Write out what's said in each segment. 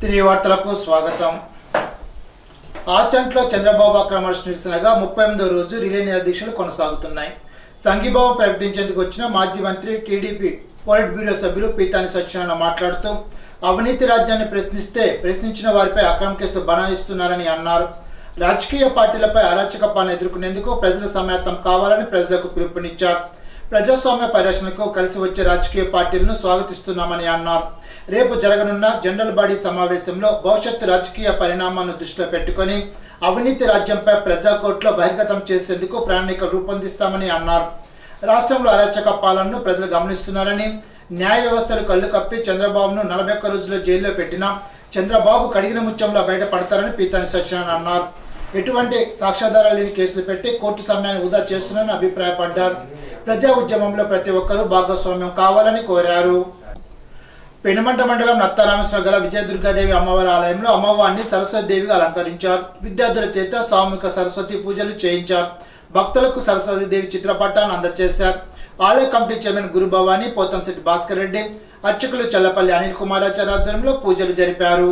తిరిగి వార్తలకు స్వాగతం ఆచంట్లో చంద్రబాబు అక్రమ నిరసనగా ముప్పై ఎనిమిదో రోజు రిలే నిరదీక్షలు కొనసాగుతున్నాయి సంఘీభావం ప్రకటించేందుకు వచ్చిన మాజీ మంత్రి టీడీపీ పొలిట్ బ్యూరో సభ్యులు పీతాని సత్యనారాయణ మాట్లాడుతూ అవినీతి రాజ్యాన్ని ప్రశ్నిస్తే ప్రశ్నించిన వారిపై అక్రమ కేసులు బనాయిస్తున్నారని అన్నారు రాజకీయ పార్టీలపై అరాచక పాలన ఎదుర్కొనేందుకు ప్రజలు సమాయత్తం కావాలని ప్రజలకు పిలుపునిచ్చారు ప్రజాస్వామ్య పరిరక్షణకు కలిసి వచ్చే రాజకీయ పార్టీలను స్వాగతిస్తున్నామని అన్నారు రేపు జరగనున్న జనరల్ బాడీ సమావేశంలో భవిష్యత్తు రాజకీయ పరిణామాలను దృష్టిలో పెట్టుకొని అవినీతి రాజ్యంపై ప్రజా కోర్టులో బహిర్గతం చేసేందుకు ప్రణాళిక రూపొందిస్తామని అన్నారు రాష్ట్రంలో అరాచక పాలనను ప్రజలు గమనిస్తున్నారని న్యాయ వ్యవస్థలు కళ్ళు కప్పి చంద్రబాబును నలభై ఒక్క రోజుల జైల్లో పెట్టినా చంద్రబాబు కడిగిన ముత్యంలో బయటపడతారని పీతాని సత్యనారాయణ అన్నారు ఎటువంటి సాక్ష్యాధారాలు లేని కేసులు పెట్టి కోర్టు సమయాన్ని వృధా చేస్తున్నారని అభిప్రాయపడ్డారు ప్రజా ఉద్యమంలో ప్రతి ఒక్కరూ భాగస్వామ్యం కావాలని కోరారు పెనుమంట మండలం నత్తారామేశ్వర గల విజయదుర్గాదేవి అమ్మవారి ఆలయంలో అమ్మవారిని సరస్వతి దేవిగా అలంకరించారు విద్యార్థుల చేత సామూహిక సరస్వతి పూజలు చేయించారు భక్తులకు సరస్వతి దేవి చిత్రపటాన్ని అందజేశారు ఆలయ కమిటీ చైర్మన్ గురుభవాని పోతంశెట్టి భాస్కర్ రెడ్డి అర్చకులు చల్లపల్లి అనిల్ కుమారాచార్య ఆధ్వర్యంలో పూజలు జరిపారు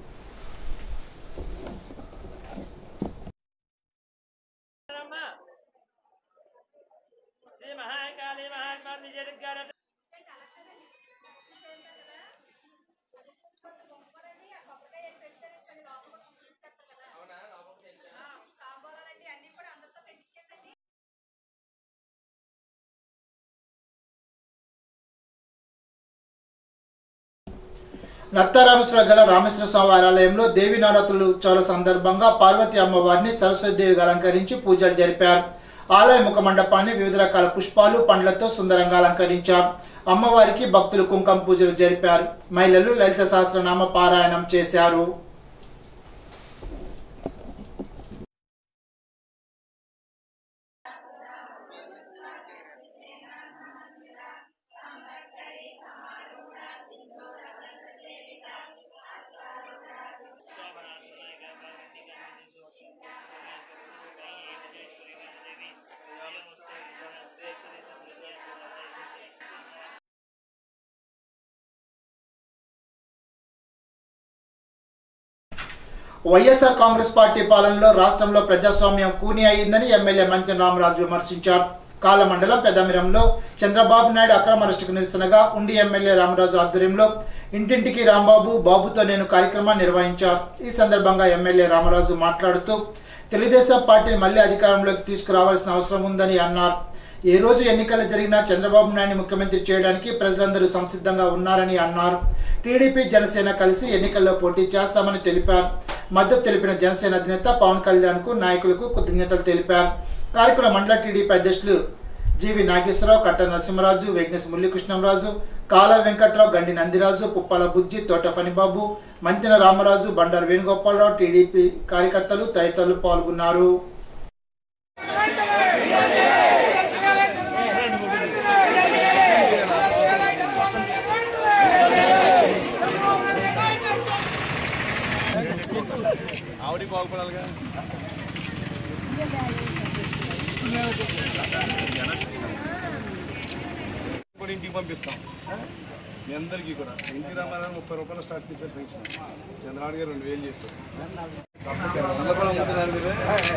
శ్రీ మహాకాళీ మహాత్మా విజయదుర్గాడ నత్తారామేశ్వర గల రామేశ్వర స్వామి ఆలయంలో దేవి నవరాత్రులు ఉత్సవాల సందర్భంగా పార్వతి అమ్మవారిని సరస్వతి దేవిగా అలంకరించి పూజలు జరిపారు ఆలయ ముఖ మండపాన్ని వివిధ రకాల పుష్పాలు పండ్లతో సుందరంగా అలంకరించారు అమ్మవారికి భక్తులు కుంకుమ పూజలు జరిపారు మహిళలు లలిత సహస్రనామ పారాయణం చేశారు వైఎస్ఆర్ కాంగ్రెస్ పార్టీ పాలనలో రాష్ట్రంలో ప్రజాస్వామ్యం కూని అయిందని ఎమ్మెల్యే మంత్రి రామరాజు విమర్శించారు కాల మండలం పెదమిరంలో చంద్రబాబు నాయుడు అక్రమ అరెస్టుకు నిరసనగా ఉండి ఎమ్మెల్యే రామరాజు ఆధ్వర్యంలో ఇంటింటికి రాంబాబు బాబుతో నేను కార్యక్రమాన్ని నిర్వహించారు ఈ సందర్భంగా ఎమ్మెల్యే రామరాజు మాట్లాడుతూ తెలుగుదేశం పార్టీని మళ్లీ అధికారంలోకి తీసుకురావాల్సిన అవసరం ఉందని అన్నారు ఏ రోజు ఎన్నికలు జరిగినా చంద్రబాబు నాయుడు ముఖ్యమంత్రి చేయడానికి ప్రజలందరూ సంసిద్ధంగా ఉన్నారని అన్నారు టీడీపీ జనసేన కలిసి ఎన్నికల్లో పోటీ చేస్తామని తెలిపారు మద్దతు తెలిపిన జనసేన అధినేత పవన్ కళ్యాణ్ కు నాయకులకు కృతజ్ఞతలు తెలిపారు కార్యక్రమ మండల టీడీపీ అధ్యక్షులు జీవి నాగేశ్వరరావు కట్ట నరసింహరాజు వెగ్నెస్ మురళీకృష్ణంరాజు కాల వెంకట్రావు గండి నందిరాజు పుప్పాల బుజ్జి తోట ఫణిబాబు మంతిన రామరాజు బండారు వేణుగోపాలరావు టీడీపీ కార్యకర్తలు తదితరులు పాల్గొన్నారు ఆవిడ బాగుపడాలిగా కూడా ఇంటికి పంపిస్తాం మీ అందరికీ కూడా ఎన్టీ రామారావు ముప్పై రూపాయలు స్టార్ట్ చేశారు పెన్షన్ చంద్రబాబు గారు రెండు వేలు చేశారు నల్ల కూడా అమ్ముతున్నారు మీరే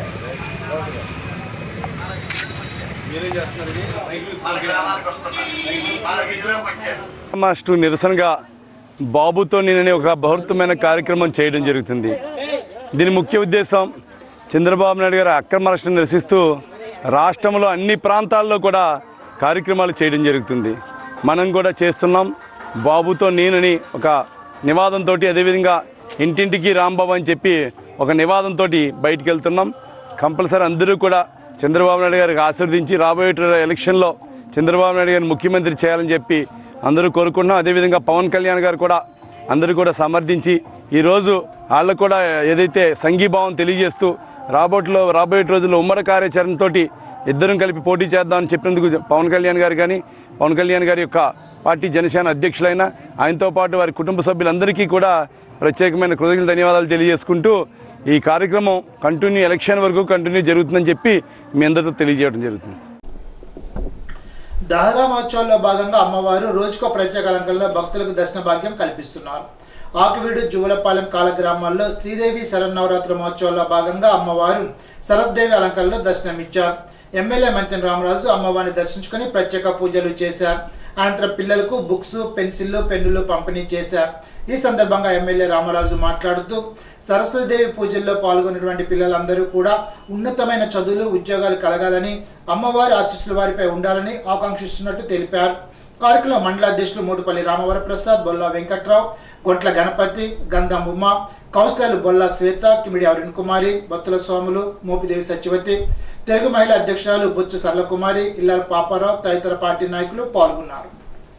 మీరేం చేస్తున్నారు ఇది? మాస్టర్ నిరసనగా బాబుతో నేననే ఒక బహుత్తమైన కార్యక్రమం చేయడం జరుగుతుంది దీని ముఖ్య ఉద్దేశం చంద్రబాబు నాయుడు గారు అక్రమ అరెస్టును నిరసిస్తూ రాష్ట్రంలో అన్ని ప్రాంతాల్లో కూడా కార్యక్రమాలు చేయడం జరుగుతుంది మనం కూడా చేస్తున్నాం బాబుతో నేనని ఒక నివాదంతో అదేవిధంగా ఇంటింటికి రాంబాబు అని చెప్పి ఒక నివాదంతో బయటికి వెళ్తున్నాం కంపల్సరీ అందరూ కూడా చంద్రబాబు నాయుడు గారికి ఆశీర్వదించి రాబోయే ఎలక్షన్లో చంద్రబాబు నాయుడు గారిని ముఖ్యమంత్రి చేయాలని చెప్పి అందరూ కోరుకుంటున్నాం అదేవిధంగా పవన్ కళ్యాణ్ గారు కూడా అందరూ కూడా సమర్థించి ఈరోజు వాళ్ళకు కూడా ఏదైతే సంఘీభావం తెలియజేస్తూ రాబోట్లో రాబోయే రోజుల్లో ఉమ్మడి కార్యాచరణతోటి ఇద్దరం కలిపి పోటీ చేద్దామని చెప్పినందుకు పవన్ కళ్యాణ్ గారు కానీ పవన్ కళ్యాణ్ గారి యొక్క పార్టీ జనసేన అధ్యక్షులైన ఆయనతో పాటు వారి కుటుంబ సభ్యులందరికీ కూడా ప్రత్యేకమైన కృతజ్ఞత ధన్యవాదాలు తెలియజేసుకుంటూ ఈ కార్యక్రమం కంటిన్యూ ఎలక్షన్ వరకు కంటిన్యూ జరుగుతుందని చెప్పి మీ అందరితో తెలియజేయడం జరుగుతుంది దసరా మహోత్సవాల్లో భాగంగా అమ్మవారు రోజుకో ప్రత్యేక అలంకరణలో భక్తులకు దర్శన భాగ్యం కల్పిస్తున్నారు ఆకివీడు జువలపాలెం కాల గ్రామాల్లో శ్రీదేవి శరన్నవరాత్రి మహోత్సవాల్లో భాగంగా అమ్మవారు శరద్దేవి అలంకరణలో దర్శనమిచ్చారు ఎమ్మెల్యే మంత్రి రామరాజు అమ్మవారిని దర్శించుకుని ప్రత్యేక పూజలు చేశారు అనంతరం పిల్లలకు బుక్స్ పెన్సిళ్లు పెన్నులు పంపిణీ చేశారు ఈ సందర్భంగా ఎమ్మెల్యే రామరాజు మాట్లాడుతూ సరస్వతిదేవి పూజల్లో పాల్గొన్నటువంటి పిల్లలందరూ కూడా ఉన్నతమైన చదువులు ఉద్యోగాలు కలగాలని అమ్మవారి ఆశీస్సులు వారిపై ఉండాలని ఆకాంక్షిస్తున్నట్టు తెలిపారు కార్యక్రమంలో మండల అధ్యక్షులు మూటుపల్లి రామవర ప్రసాద్ బొల్లా వెంకట్రావు గొట్ల గణపతి గంధం ఉమ్మ కౌన్సిలర్లు బొల్లా శ్వేత కిమిడి అరుణ్ కుమారి బత్తుల స్వాములు మోపిదేవి సత్యవతి తెలుగు మహిళా అధ్యక్షురాలు బొచ్చు సరళకుమారి ఇల్లాల పాపారావు తదితర పార్టీ నాయకులు పాల్గొన్నారు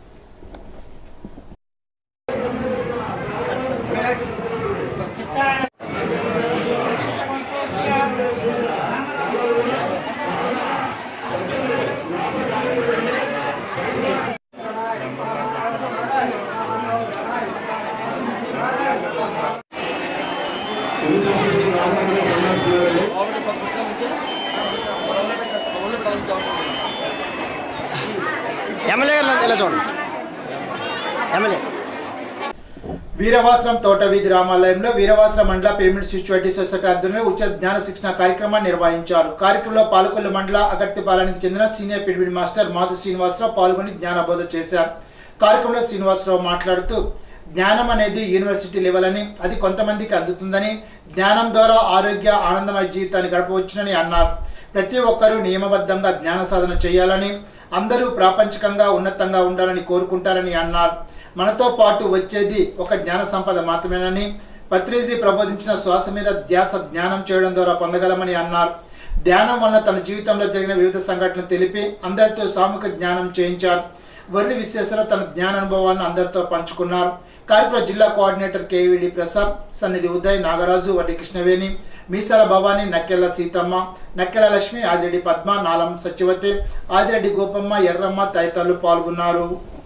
ఎమ్మెల్యే గారు ఇలా చూడండి ఎమ్మెల్యే వీరవాసరం తోట వీధి రామాలయంలో వీరవాసరం మండల పిరమిడ్ స్పిరిచువాలిటీ సొసైటీ ఆధ్వర్యంలో ఉచిత జ్ఞాన శిక్షణ కార్యక్రమాన్ని నిర్వహించారు కార్యక్రమంలో పాలకొల్లు మండల అగర్తిపాలెనికి చెందిన senior pyramid master Madhu Srinivasarao పాల్గొని జ్ఞానబోధ చేశారు కార్యక్రమంలో శ్రీనివాసరావు మాట్లాడుతూ జ్ఞానం అనేది యూనివర్సిటీ లెవెల్ అని అది కొంతమందికి అందుతుందని జ్ఞానం ద్వారా ఆరోగ్య ఆనందమయ జీవితాన్ని గడపవచ్చునని అన్నారు ప్రతి ఒక్కరూ నియమబద్ధంగా జ్ఞాన సాధన చేయాలని అందరూ ప్రాపంచికంగా ఉన్నతంగా ఉండాలని కోరుకుంటారని అన్నారు మనతో పాటు వచ్చేది ఒక జ్ఞాన సంపద మాత్రమేనని పత్రిజీ ప్రబోధించిన శ్వాస మీద ధ్యాస జ్ఞానం చేయడం ద్వారా పొందగలమని అన్నారు ధ్యానం వల్ల తన జీవితంలో జరిగిన వివిధ సంఘటనలు తెలిపి అందరితో సామూహిక జ్ఞానం చేయించారు వర్రి విశ్వేశ్వర తన జ్ఞాన అనుభవాలను అందరితో పంచుకున్నారు కార్యక్రమ జిల్లా కోఆర్డినేటర్ కేవిడి ప్రసాద్ సన్నిధి ఉదయ్ నాగరాజు వడ్డి కృష్ణవేణి మీసాల భవాని నక్కెల సీతమ్మ నక్కెల లక్ష్మి ఆదిరెడ్డి పద్మ నాలం సత్యవతి ఆదిరెడ్డి గోపమ్మ ఎర్రమ్మ తదితరులు పాల్గొన్నారు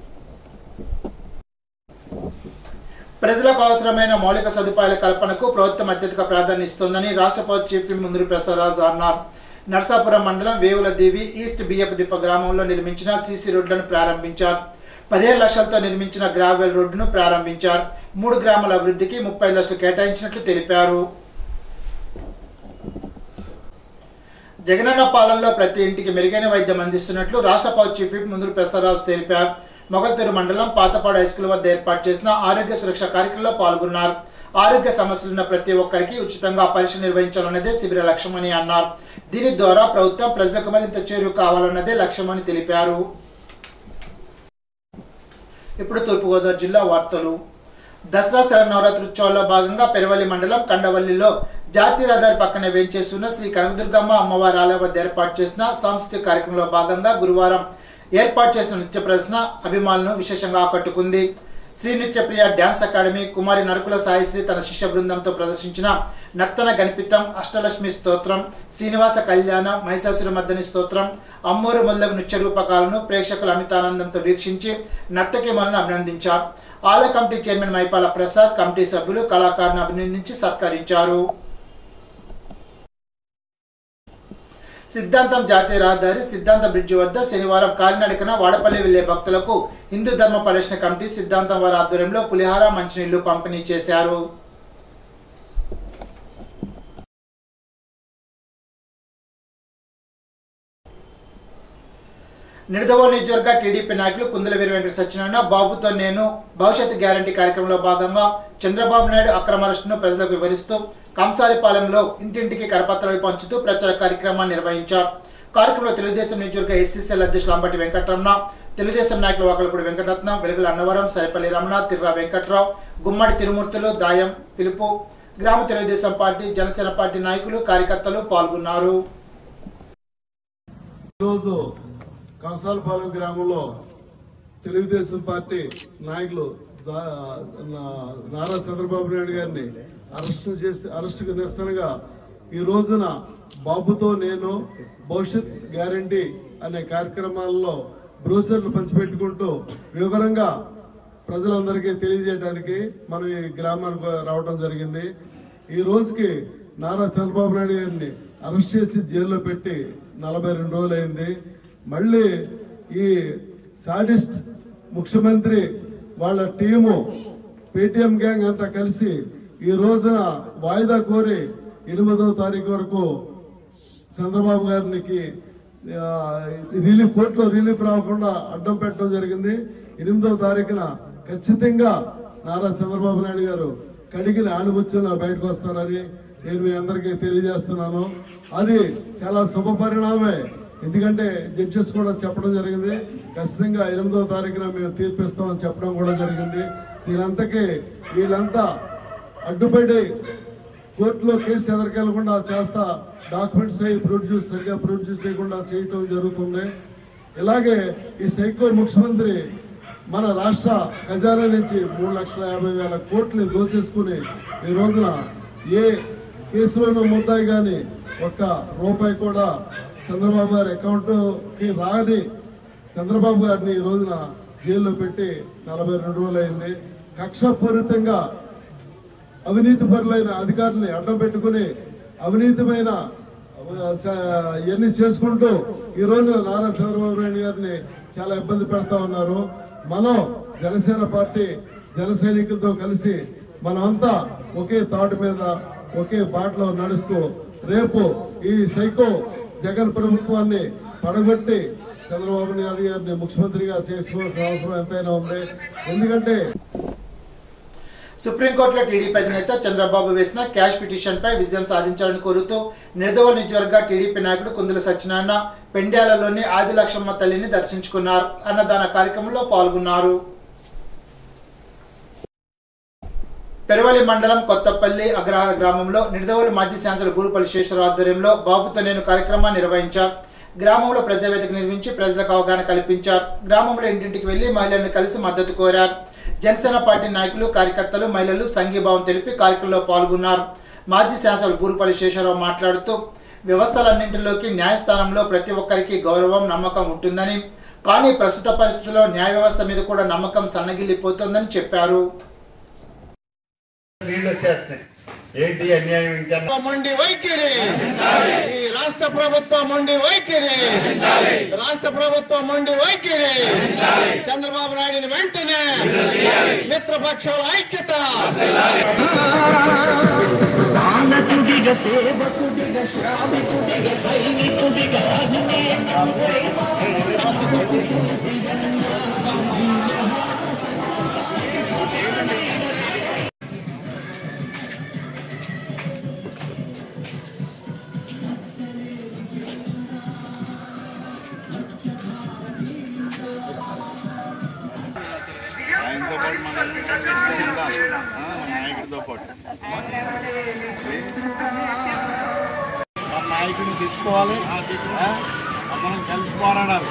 ప్రజలకు అవసరమైన మౌలిక సదుపాయాల కల్పనకు ప్రభుత్వం అత్యధిక ప్రాధాన్యత ఇస్తోందని రాష్ట్ర ప్రభుత్వ చీఫ్ విప్ ముందరి ప్రసాదరాజు అన్నారు నర్సాపురం మండలం వేవుల దేవి ఈస్ట్ బియ్యపు దిప్ప గ్రామంలో నిర్మించిన సీసీ రోడ్లను ప్రారంభించారు పదిహేను లక్షలతో నిర్మించిన గ్రావెల్ రోడ్డును ప్రారంభించారు మూడు గ్రామాల అభివృద్ధికి ముప్పై లక్షలు కేటాయించినట్లు తెలిపారు జగనన్న పాలనలో ప్రతి ఇంటికి మెరుగైన వైద్యం అందిస్తున్నట్లు రాష్ట్ర ప్రభుత్వ చీఫ్ విప్ ముందూరు ప్రసాదరాజు తెలిపారు మొగల్తూరు మండలం పాతపాడు హైస్కూల్ వద్ద ఏర్పాటు చేసిన ఆరోగ్య సురక్ష కార్యక్రమంలో పాల్గొన్నారు ఆరోగ్య సమస్యలున్న ప్రతి ఒక్కరికి ఉచితంగా పరీక్ష నిర్వహించాలన్నదే శిబిర లక్ష్యమని అన్నారు దీని ద్వారా ప్రభుత్వం ప్రజలకు మరింత చేరువ కావాలన్నదే లక్ష్యమని తెలిపారు ఇప్పుడు తూర్పుగోదావరి జిల్లా వార్తలు దసరా శరన్నవరాత్రి ఉత్సవాల్లో భాగంగా పెరవల్లి మండలం కండవల్లిలో జాతీయ రహదారి పక్కనే వేంచేస్తున్న శ్రీ కనకదుర్గమ్మ అమ్మవారి ఆలయం వద్ద ఏర్పాటు చేసిన సాంస్కృతిక కార్యక్రమంలో భాగంగా గురువారం ఏర్పాటు చేసిన నృత్య ప్రదర్శన అభిమానులను విశేషంగా ఆకట్టుకుంది శ్రీ నృత్యప్రియ డ్యాన్స్ అకాడమీ కుమారి నరుకుల సాయిశ్రీ తన శిష్య బృందంతో ప్రదర్శించిన నర్తన గణిపితం అష్టలక్ష్మి స్తోత్రం శ్రీనివాస కళ్యాణ మహిషాసుర మర్దని స్తోత్రం అమ్మూరు మొదలగు నృత్య రూపకాలను ప్రేక్షకుల అమితానందంతో వీక్షించి నర్తకిమలను అభినందించారు ఆలయ committee chairman Maipala Prasad committee సభ్యులు కళాకారులను అభినందించి సత్కరించారు సిద్ధాంతం జాతీయ రహదారి సిద్ధాంత బ్రిడ్జి వద్ద శనివారం కాలినడకన వాడపల్లి వెళ్లే భక్తులకు హిందూ ధర్మ పరిరక్షణ కమిటీ సిద్ధాంతం వారి ఆధ్వర్యంలో పులిహార మంచినీళ్లు పంపిణీ చేశారు నిడదవోలు నియోజకవర్గ టీడీపీ నాయకులు కుందల వీర వెంకట సత్యనారాయణ బాబుతో నేను భవిష్యత్ గ్యారంటీ కార్యక్రమంలో భాగంగా చంద్రబాబు నాయుడు అక్రమ అరెస్టును ప్రజలకు వివరిస్తూ కంసారిపాలెంలో ఇంటింటికి కరపత్రాలు పంచుతూ ప్రచార కార్యక్రమాన్ని నిర్వహించారు కార్యక్రమంలో తెలుగుదేశం నియోజకవర్గ ఎస్సీసీఎల్ అధ్యక్షులు అంబటి వెంకటరమణ తెలుగుదేశం నాయకులు వాకలపూడి వెంకటరత్నం వెలుగుల అన్నవరం సరిపల్లి రమణ తిర్రా వెంకట్రావు గుమ్మడి తిరుమూర్తులు దాయం పిలుపు గ్రామ తెలుగుదేశం పార్టీ జనసేన పార్టీ నాయకులు కార్యకర్తలు పాల్గొన్నారు ఈరోజు కంసాలపాలెం గ్రామంలో తెలుగుదేశం పార్టీ నాయకులు జా- నా- నారా చంద్రబాబు నాయుడు గారిని అరెస్ట్ చేసి అరెస్టుకు నిరసనగా ఈ రోజున బాబుతో నేను భవిష్యత్ గ్యారంటీ అనే కార్యక్రమాల్లో బ్రోచర్లు పంచిపెట్టుకుంటూ వివరంగా ప్రజలందరికీ తెలియజేయడానికి మనం ఈ గ్రామానికి రావడం జరిగింది ఈ రోజుకి నారా చంద్రబాబు నాయుడు గారిని అరెస్ట్ చేసి జైల్లో పెట్టి నలభై రెండు రోజులు అయింది మళ్ళీ ఈ సాడిస్ట్ ముఖ్యమంత్రి వాళ్ళ టీము పేటిఎం గ్యాంగ్ అంతా కలిసి ఈ రోజున వాయిదా కోరి ఎనిమిదవ తారీఖు వరకు చంద్రబాబు గారికి ఆ, రిలీఫ్ కోర్టులో రిలీఫ్ రాకుండా అడ్డం పెట్టడం జరిగింది ఎనిమిదవ తారీఖున ఖచ్చితంగా నారా చంద్రబాబు నాయుడు గారు కడిగిన ఆణిముచ్చున బయటకు వస్తారని నేను మీ అందరికీ తెలియజేస్తున్నాను అది చాలా శుభ పరిణామే ఎందుకంటే జడ్జెస్ కూడా చెప్పడం జరిగింది ఖచ్చితంగా ఎనిమిదవ తారీఖున మేము తీర్పిస్తామని చెప్పడం కూడా జరిగింది దీనంతకీ వీళ్ళంతా అడ్డుపడి కోర్టులో కేసు ఎదరికెళ్లకుండా చేస్తా డాక్యుమెంట్స్ అయి ప్రొడ్యూస్ సరిగా ప్రొడ్యూస్ చేయకుండా చేయటం జరుగుతుంది ఇలాగే ఈ సైకో ముఖ్యమంత్రి మన రాష్ట్ర ఖజానా నుంచి మూడు లక్షల యాభై వేల కోట్లని దోసేసుకుని ఈ రోజున ఏ కేసులోనూ ముద్దాయి గాని ఒక్క రూపాయి కూడా చంద్రబాబు గారి అకౌంట్ కి రాని చంద్రబాబు గారిని ఈ రోజున జైల్లో పెట్టి నలభై రెండు రోజులు అయింది కక్షపూరితంగా అవినీతి పరులైన అధికారుల్ని అడ్డం పెట్టుకుని అవినీతిమైన ఆ, స- ఇవన్నీ చేసుకుంటూ ఈ రోజు నారా చంద్రబాబు నాయుడు గారిని చాలా ఇబ్బంది పెడతా ఉన్నారు మనం జనసేన పార్టీ జన సైనికులతో కలిసి మనమంతా ఒకే తాటు మీద ఒకే బాటలో నడుస్తూ రేపు ఈ సైకో జగన్ ప్రభుత్వాన్ని పడగొట్టి చంద్రబాబు నాయుడు గారిని ముఖ్యమంత్రిగా చేసుకోవాల్సిన అవసరం ఎంతైనా ఉంది ఎందుకంటే సుప్రీంకోర్టులో టీడీపీ అధినేత చంద్రబాబు వేసిన క్యాష్ పిటిషన్ పై విజయం సాధించాలని కోరుతూ నిడదవోలు నియోజకవర్గ టీడీపీ నాయకుడు కుందుల సత్యనారాయణ పెండ్యాలలోని ఆదిలక్ష్మమ్మ తల్లిని దర్శించుకున్నారు అన్నదాన కార్యక్రమంలో పాల్గొన్నారు పెరవలి మండలం కొత్తపల్లి అగ్రహార గ్రామంలో నిడదవోలు మాజీ శాసన గురుపల్లి శేషరావు ఆధ్వర్యంలో బాబుతో నేను కార్యక్రమాన్ని నిర్వహించారు గ్రామంలో ప్రజావేదిక నిర్వహించి ప్రజలకు అవగాహన కల్పించారు గ్రామంలో ఇంటింటికి వెళ్లి మహిళలను కలిసి మద్దతు కోరారు జనసేన పార్టీ నాయకులు కార్యకర్తలు మహిళలు సంఘీభావం తెలిపి కార్యక్రమంలో పాల్గొన్నారు మాజీ శాసన గురుపల్లి శేషరావు మాట్లాడుతూ వ్యవస్థలన్నింటిలోకి న్యాయస్థానంలో ప్రతి ఒక్కరికి గౌరవం నమ్మకం ఉంటుందని కానీ ప్రస్తుత పరిస్థితుల్లో న్యాయ వ్యవస్థ మీద కూడా నమ్మకం సన్నగిల్లిపోతోందని చెప్పారు నీళ్ళు వచ్చేస్తాయి ఏంటి అన్యాయం ఇంకా మొండి వైఖరి ఈ రాష్ట్ర ప్రభుత్వం మొండి వైఖరి రాష్ట్ర ప్రభుత్వం మొండి వైఖరి చంద్రబాబు నాయుడిని వెంటనే మిత్రపక్షాల ఐక్యత పాలకుడిగా సేవకుడిగా శ్రామికుడిగా సైనికుడిగా అన్నీ ఆయనతో పాటు మనం ఉండాలి ఆ, మన నాయకుడితో పాటు మన నాయకుడిని తీసుకోవాలి ఆ, మనం కలిసి పోరాడాలి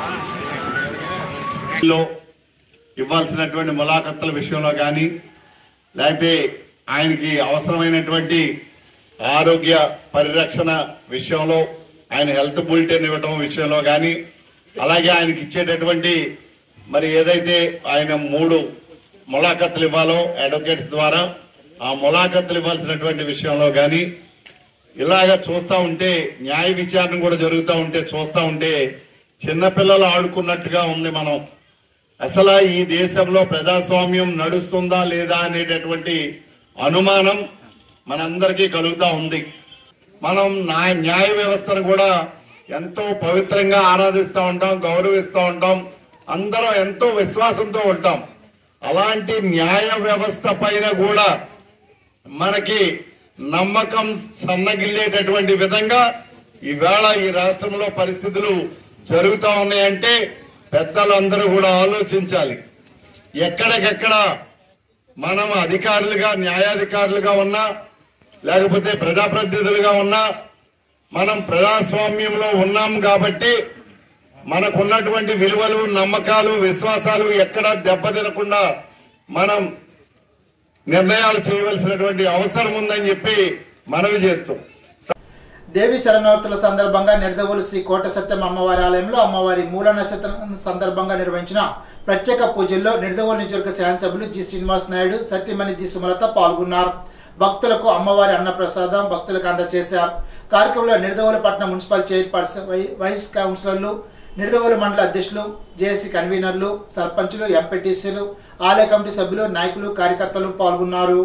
లో ఇవ్వాల్సినటువంటి ములాఖత్తుల విషయంలో కానీ లేకపోతే ఆయనకి అవసరమైనటువంటి ఆరోగ్య పరిరక్షణ విషయంలో ఆయన హెల్త్ బులెటిన్ ఇవ్వటం విషయంలో కానీ అలాగే ఆయనకి ఇచ్చేటటువంటి మరి ఏదైతే ఆయన మూడు ములాఖత్తులు ఇవ్వాలో అడ్వకేట్స్ ద్వారా ఆ ములాఖత్తులు ఇవ్వాల్సినటువంటి విషయంలో కానీ ఇలాగ చూస్తా ఉంటే న్యాయ విచారణ కూడా జరుగుతూ ఉంటే చూస్తా ఉంటే చిన్నపిల్లలు ఆడుకున్నట్టుగా ఉంది మనం అసలు ఈ దేశంలో ప్రజాస్వామ్యం నడుస్తుందా లేదా అనేటటువంటి అనుమానం మనందరికీ కలుగుతా ఉంది మనం నా- న్యాయ వ్యవస్థను కూడా ఎంతో పవిత్రంగా ఆరాధిస్తూ ఉంటాం గౌరవిస్తూ ఉంటాం అందరం ఎంతో విశ్వాసంతో ఉంటాం అలాంటి న్యాయ వ్యవస్థ పైన కూడా మనకి నమ్మకం సన్నగిల్లేటటువంటి విధంగా ఈవేళ ఈ రాష్ట్రంలో పరిస్థితులు జరుగుతా ఉన్నాయంటే పెద్దలందరూ కూడా ఆలోచించాలి ఎక్కడికెక్కడ మనం అధికారులుగా న్యాయాధికారులుగా ఉన్నా లేకపోతే ప్రజాప్రతినిధులుగా ఉన్నా మనం ప్రజాస్వామ్యంలో ఉన్నాం కాబట్టి మనకున్నటువంటి విలువలు నమ్మకాలు విశ్వాసాలు ఎక్కడా దెబ్బతినకుండా మనం నిర్ణయాలు చేయవలసినటువంటి అవసరం ఉందని చెప్పి మనవి చేస్తూ దేవి శరణోత్తుల సందర్భంగా నిడదవోలు శ్రీ కోట సత్యం అమ్మవారి ఆలయంలో అమ్మవారి మూల నక్షత్రం సందర్భంగా నిర్వహించిన ప్రత్యేక పూజల్లో నిడదవోలు నియోజకవర్గ శాసనసభ్యులు జి శ్రీనివాస్ నాయుడు సత్యమణి జి సుమలత పాల్గొన్నారు భక్తులకు అమ్మవారి అన్నప్రసాదం భక్తులకు అందజేశారు కార్యక్రమంలో నిడదవోలు పట్టణ మున్సిపల్ చైర్పర్సన్ వై- వైస్ కౌన్సిలర్లు నిడదవోలు మండల అధ్యక్షులు జేఏసీ కన్వీనర్లు సర్పంచులు ఎంపీటీసీలు ఆలయ కమిటీ సభ్యులు నాయకులు కార్యకర్తలు పాల్గొన్నారు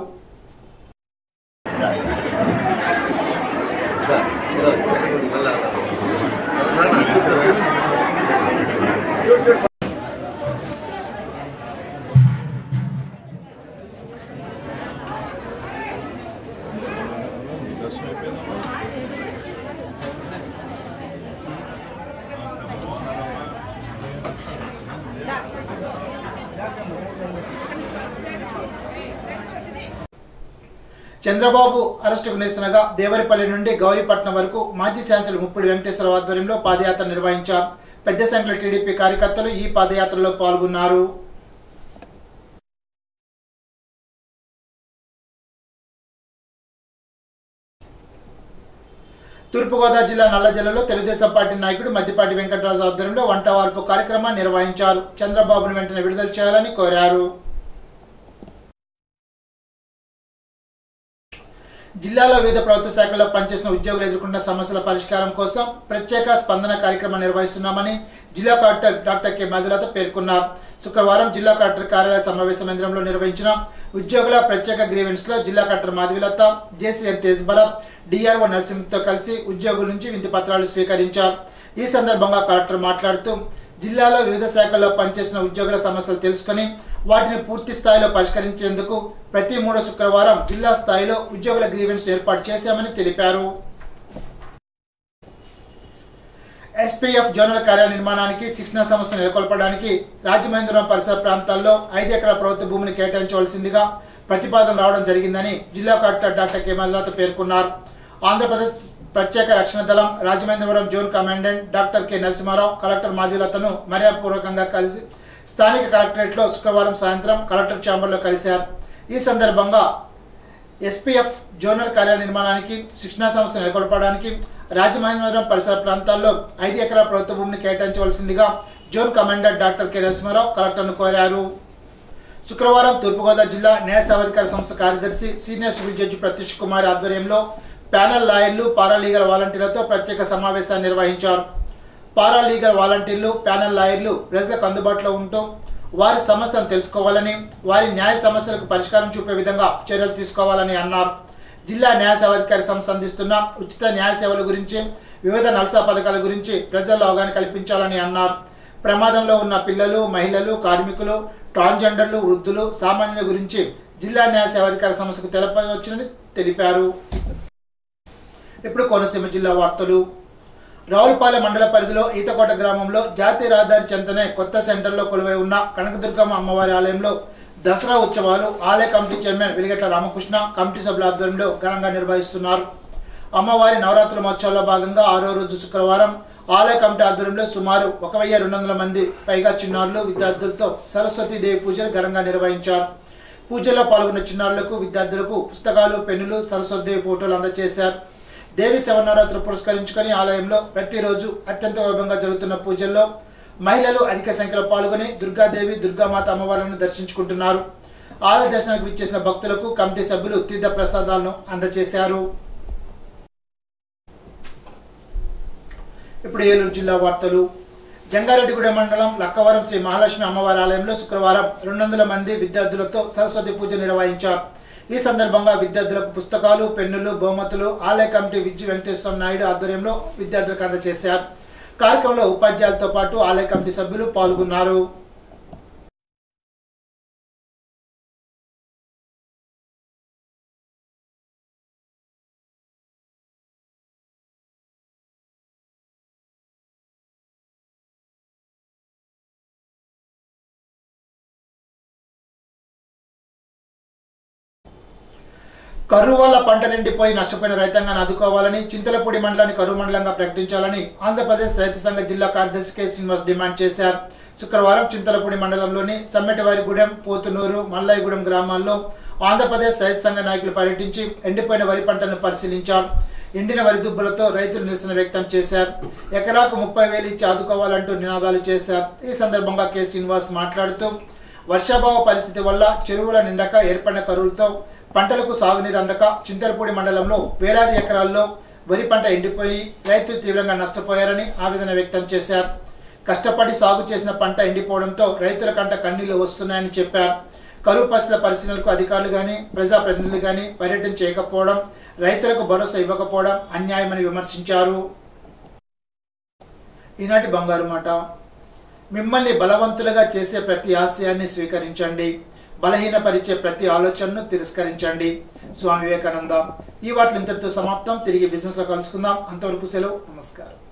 చంద్రబాబు అరెస్టుకు నిరసనగా దేవరిపల్లి నుండి గౌరీపట్నం వరకు మాజీ శాసనసభ్యులు ముప్పిడి వెంకటేశ్వర ఆధ్వర్యంలో పాదయాత్ర నిర్వహించారు పెద్ద సంఖ్యలో టీడీపీ కార్యకర్తలు ఈ పాదయాత్రలో పాల్గొన్నారు తూర్పుగోదావరి జిల్లా నల్లజల్లలో తెలుగుదేశం పార్టీ నాయకుడు మద్దిపాటి వెంకటరాజు ఆధ్వర్యంలో వంట వార్పు కార్యక్రమాన్ని నిర్వహించారు చంద్రబాబును వెంటనే విడుదల చేయాలని కోరారు జిల్లాలో వివిధ ప్రభుత్వ శాఖల్లో పనిచేసిన ఉద్యోగులు ఎదుర్కొన్న సమస్యల పరిష్కారం కోసం ప్రత్యేక స్పందన కార్యక్రమం నిర్వహిస్తున్నామని జిల్లా కలెక్టర్ డాక్టర్ కె మధులత పేర్కొన్నారు శుక్రవారం జిల్లా కలెక్టర్ కార్యాలయ సమావేశ మందిరంలో నిర్వహించిన ఉద్యోగుల ప్రత్యేక గ్రీవెన్స్ లో జిల్లా collector Madhavilatha JC N Tej Bharath DRO నరసింహతో కలిసి ఉద్యోగుల నుంచి వింతి పత్రాలు స్వీకరించారు ఈ సందర్భంగా కలెక్టర్ మాట్లాడుతూ జిల్లాలో వివిధ శాఖల్లో పనిచేసిన ఉద్యోగుల సమస్యలు తెలుసుకుని వాటిని పూర్తి స్థాయిలో పరిష్కరించేందుకు ప్రతి మూడో శుక్రవారం జిల్లా స్థాయిలో ఉద్యోగుల గ్రీవెన్స్ ఏర్పాటు చేశామని తెలిపారు ఎస్పీఎఫ్ జోనల్ కార్యాలయ నిర్మాణానికి శిక్షణ సంస్థ నెలకొల్పడానికి రాజమహేంద్రవరం పరిసర ప్రాంతాల్లో ఐదు ఎకరాల ప్రభుత్వ భూమిని కేటాయించవలసిందిగా ప్రతిపాదన రావడం జరిగిందని జిల్లా కలెక్టర్ డాక్టర్ కె మధులత పేర్కొన్నారు ఆంధ్రప్రదేశ్ ప్రత్యేక రక్షణ దళం Rajamahendravaram zone commandant doctor K Narasimharao collector మాధులతను మర్యాదపూర్వకంగా కలిసి స్థానిక కలెక్టరేట్ లో శుక్రవారం సాయంత్రం కలెక్టర్ ఛాంబర్ లో కలిశారు ఈ సందర్భంగా ఎస్పీఎఫ్ జోనల్ కార్యాలయ నిర్మాణానికి శిక్షణా సంస్థ నెలకొల్పడానికి రాజమహేంద్రవరం పరిసర ప్రాంతాల్లో ఐదు ఎకరాల ప్రభుత్వ భూమిని కేటాయించవలసిందిగా zone commander doctor K Narasimharao కలెక్టర్ను కోరారు శుక్రవారం తూర్పుగోదావరి జిల్లా న్యాయ సేవాధికార సంస్థ కార్యదర్శి senior civil judge Pratyush Kumar ఆధ్వర్యంలో ప్యానల్ లాయర్లు పారాలీగల్ వాలంటీర్లతో ప్రత్యేక సమావేశాన్ని నిర్వహించారు పారాలీగల్ వాలంటీర్లు ప్యానల్ లాయర్లు ప్రజలకు అందుబాటులో ఉంటూ వారి సమస్యలను తెలుసుకోవాలని వారి న్యాయ సమస్యలకు పరిష్కారం చూపే విధంగా చర్యలు తీసుకోవాలని అన్నారు జిల్లా న్యాయ సేవాధికారి సంస్థ అందిస్తున్న ఉచిత న్యాయ సేవల గురించి వివిధ నల్సా పథకాల గురించి ప్రజల్లో అవగాహన కల్పించాలని అన్నారు ప్రమాదంలో ఉన్న పిల్లలు మహిళలు కార్మికులు ట్రాన్స్జెండర్లు వృద్ధులు సామాన్యుల గురించి జిల్లా న్యాయ సేవాధికార సంస్థకు తెలపవచ్చునని తెలిపారు ఇప్పుడు కోనసీమ జిల్లా వార్తలు రావులపాలెం మండల పరిధిలో ఈతకోట గ్రామంలో జాతీయ రహదారి చెంతనే కొత్త సెంటర్లో కొలువై ఉన్న కనకదుర్గమ్మ అమ్మవారి ఆలయంలో దసరా ఉత్సవాలు ఆలయ committee chairman Veligatla Ramakrishna committee సభ్యుల ఆధ్వర్యంలో ఘనంగా నిర్వహిస్తున్నారు అమ్మవారి నవరాత్రుల మహోత్సవాల్లో భాగంగా ఆరో రోజు శుక్రవారం ఆలయ కమిటీ ఆధ్వర్యంలో సుమారు ఒక వెయ్యి రెండు వందల మంది పైగా చిన్నారులు విద్యార్థులతో సరస్వతి దేవి పూజలు ఘనంగా నిర్వహించారు పూజల్లో పాల్గొన్న చిన్నారులకు విద్యార్థులకు పుస్తకాలు పెన్నులు సరస్వతి దేవి ఫోటోలు అందజేశారు దేవి శవనవరాత్రులు పురస్కరించుకొని ఆలయంలో ప్రతిరోజు అత్యంత వైభవంగా జరుగుతున్న పూజల్లో మహిళలు అధిక సంఖ్యలో పాల్గొని దుర్గాదేవి దుర్గామాత అమ్మవార్లను దర్శించుకుంటున్నారు ఆలయ దర్శనానికి విచ్చేసిన భక్తులకు కమిటీ సభ్యులు తీర్థ ప్రసాదాలను అందజేశారు ఇప్పుడు ఏలూరు జిల్లా వార్తలు జంగారెడ్డిగూడెం మండలం లక్కవరం శ్రీ మహాలక్ష్మి అమ్మవారి ఆలయంలో శుక్రవారం రెండు వందల మంది విద్యార్థులతో సరస్వతి పూజ నిర్వహించారు ఈ సందర్భంగా విద్యార్థులకు పుస్తకాలు పెన్నులు బహుమతులు ఆలయ కమిటీ విజ్జి వెంకటేశ్వర నాయుడు ఆధ్వర్యంలో విద్యార్థులకు అందజేశారు కార్యక్రమంలో ఉపాధ్యాయులతో పాటు ఆలయ కమిటీ సభ్యులు పాల్గొన్నారు కరువు వల్ల పంట నిండిపోయి నష్టపోయిన రైతాంగాన్ని ఆదుకోవాలని చింతలపూడి మండలాన్ని కరువు మండలంగా ప్రకటించాలని ఆంధ్రప్రదేశ్ రైతు సంఘ జిల్లా కార్యదర్శి కె శ్రీనివాస్ డిమాండ్ చేశారు శుక్రవారం చింతలపూడి మండలంలోని సమ్మెటవారిగూడెం పోతునూరు మల్లయ్యగూడెం గ్రామాల్లో ఆంధ్రప్రదేశ్ రైతు సంఘ నాయకులు పర్యటించి ఎండిపోయిన వరి పంటను పరిశీలించారు ఎండిన వరి దుబ్బలతో రైతులు నిరసన వ్యక్తం చేశారు ఎకరాకు ముప్పై వేలు ఇచ్చి ఆదుకోవాలంటూ నినాదాలు చేశారు ఈ సందర్భంగా కె శ్రీనివాస్ మాట్లాడుతూ వర్షాభావ పరిస్థితి వల్ల చెరువుల నిండక ఏర్పడిన కరువులతో పంటలకు సాగునీరు అందక చింతలపూడి మండలంలో వేలాది ఎకరాల్లో వరి పంట ఎండిపోయి రైతులు తీవ్రంగా నష్టపోయారని ఆవేదన వ్యక్తం చేశారు కష్టపడి సాగు చేసిన పంట ఎండిపోవడంతో రైతుల కంట కన్నీళ్లు వస్తున్నాయని చెప్పారు కరువు పశుల పరిశీలనకు అధికారులు గాని ప్రజాప్రతినిధులు గాని పర్యటన చేయకపోవడం రైతులకు భరోసా ఇవ్వకపోవడం అన్యాయమని విమర్శించారు ఈనాటి బంగారు మాట మిమ్మల్ని బలవంతులుగా చేసే ప్రతి ఆశయాన్ని స్వీకరించండి బలహీనపరిచే ప్రతి ఆలోచనను తిరస్కరించండి స్వామి వివేకానంద ఈ వాటిని ఇంతటితో సమాప్తం తిరిగి బిజినెస్ లో కలుసుకుందాం అంతవరకు సెలవు నమస్కారం